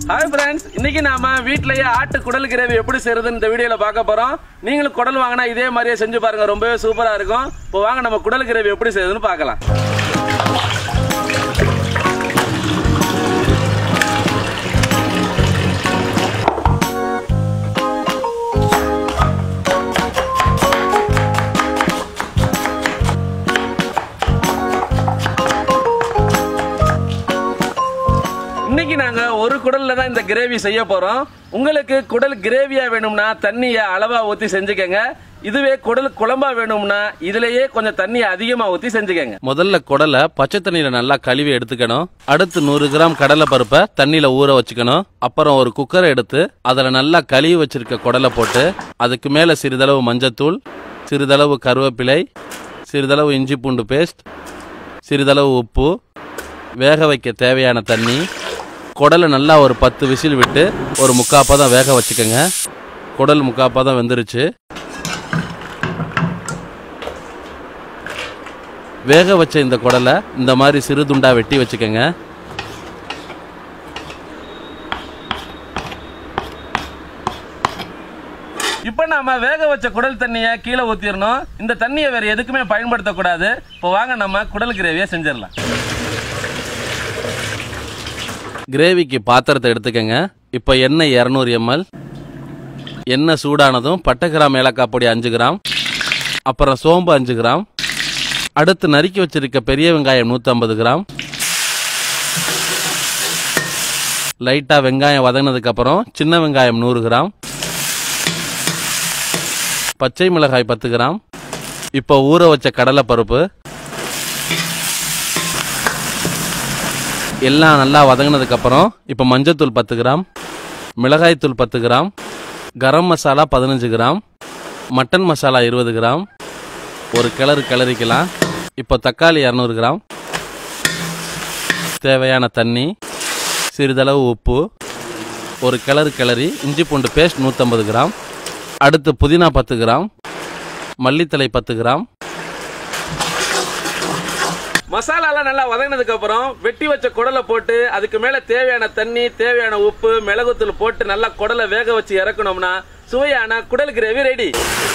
hi friends இன்னைக்கு நாம வீட்லயே ஆட்டு குடல் கிரேவி எப்படி செய்யறதுன்னு இந்த வீடியோல பார்க்க போறோம் நீங்களும் குடல் வாங்கினா இதே மாதிரியே செஞ்சு பாருங்க ரொம்பவே சூப்பரா இருக்கும் இப்போ வாங்க நம்ம குடல் கிரேவி எப்படி செய்யறதுன்னு பார்க்கலாம் இன்னைக்கு நாங்க ஒரு குடல்ல தான் இந்த கிரேவி செய்ய போறோம் உங்களுக்கு குடல் கிரேவியா வேணும்னா தண்ணிய அளவா ஊத்தி செஞ்சுக்கங்க இதுவே குடல் குழம்பா வேணும்னா இதுலயே கொஞ்சம் தண்ணியை அதிகமா ஊத்தி செஞ்சுக்கங்க முதல்ல குடலை பச்சை தண்ணியில நல்லா கழுவி எடுத்துக்கணும் அடுத்து நூறு கிராம் கடலை பருப்பை தண்ணியில ஊற வச்சுக்கணும் அப்புறம் ஒரு குக்கரை எடுத்து அதுல நல்லா கழுவி வச்சிருக்க குடலை போட்டு அதுக்கு மேல சிறிதளவு மஞ்சத்தூள் சிறிதளவு கருவேப்பிலை சிறிதளவு இஞ்சி பூண்டு பேஸ்ட் சிறிதளவு உப்பு வேக வைக்க தேவையான தண்ணி குடலை நல்லா ஒரு பத்து விசில் விட்டு ஒரு முக்காப்பதம் வேக வச்சுக்கோங்க குடல் முக்காப்பதம் வெந்துருச்சு வேக வச்ச இந்த குடலை இந்த மாதிரி சிறு துண்டா வெட்டி வச்சுக்கோங்க இப்போ நாம வேக வச்ச குடல் தண்ணியை கீழே ஊத்திடணும் இந்த தண்ணியை வேற எதுக்குமே பயன்படுத்தக்கூடாது இப்போ வாங்க நம்ம குடல் கிரேவியை செஞ்சிடலாம் கிரேவிக்கு பாத்திரத்தை எடுத்துக்கங்க இப்போ எண்ணெய் இரநூறு எம்எல் எண்ணெய் சூடானதும் பட்டை கிராம் ஏலக்காய் பொடி அஞ்சு கிராம் அப்புறம் சோம்பு அஞ்சு கிராம் அடுத்து நறுக்கி வச்சிருக்க பெரிய வெங்காயம் 150 கிராம் லைட்டாக வெங்காயம் வதங்கினதுக்கு அப்புறம் சின்ன வெங்காயம் நூறு கிராம் பச்சை மிளகாய் பத்து கிராம் இப்போ ஊற வச்ச கடலை பருப்பு எல்லாம் நல்லா வதங்கினதுக்கு அப்புறம் இப்போ மஞ்சத்தூள் பத்து கிராம் மிளகாய்த்தூள் பத்து கிராம் கரம் மசாலா பதினஞ்சு கிராம் மட்டன் மசாலா இருபது கிராம் ஒரு கிளறு கிளறிக்கலாம் இப்போ தக்காளி இரநூறு கிராம் தேவையான தண்ணி சிறிதளவு உப்பு ஒரு கிளறு கிளறி இஞ்சி பூண்டு பேஸ்ட் நூற்றம்பது கிராம் அடுத்து புதினா பத்து கிராம் மல்லித்தலை பத்து கிராம் மசாலாலாம் நல்லா வதங்கினதுக்கு அப்புறம் வெட்டி வச்ச குடலை போட்டு அதுக்கு மேல தேவையான தண்ணி தேவையான உப்பு மிளகுத்தூள் போட்டு நல்லா குடலை வேக வச்சு இறக்கணும்னா சுவையான குடல் கிரேவி ரெடி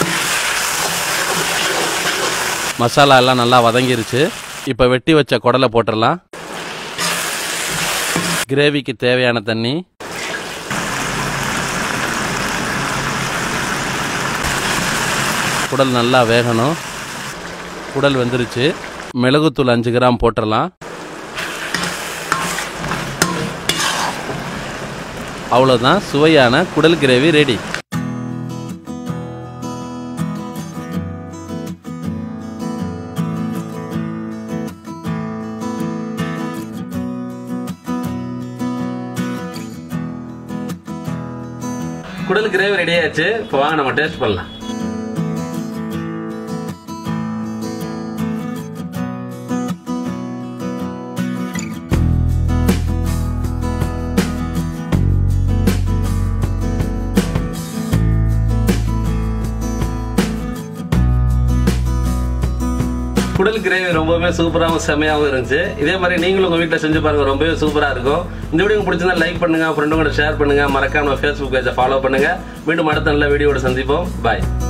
மசாலா எல்லாம் நல்லா வதங்கிருச்சு இப்போ வெட்டி வச்ச குடலை போட்டுடலாம் கிரேவிக்கு தேவையான தண்ணி குடல் நல்லா வேகணும் குடல் வெந்துருச்சு மிளகுத்தூள் அஞ்சு கிராம் போட்டுடலாம் அவ்வளோதான் சுவையான குடல் கிரேவி ரெடி குடல் கிரேவி ரெடி ஆச்சு இப்போ வாங்க நம்ம டேஸ்ட் பண்ணலாம் குடல் கிரேவி ரொம்பவே சூப்பராகவும் செமையாகவும் இருந்துச்சு இதே மாதிரி நீங்களும் உங்க வீட்டில் செஞ்சு பாருங்க ரொம்பவே சூப்பரா இருக்கும் இந்த வீடியோ பிடிச்சிருந்தா லைக் பண்ணுங்க ஃப்ரெண்டுங்களோட ஷேர் பண்ணுங்க மறக்காம ஃபேஸ்புக் பேஜை ஃபாலோ பண்ணுங்க மீண்டும் அடுத்த நல்ல வீடியோட சந்திப்போம் பாய்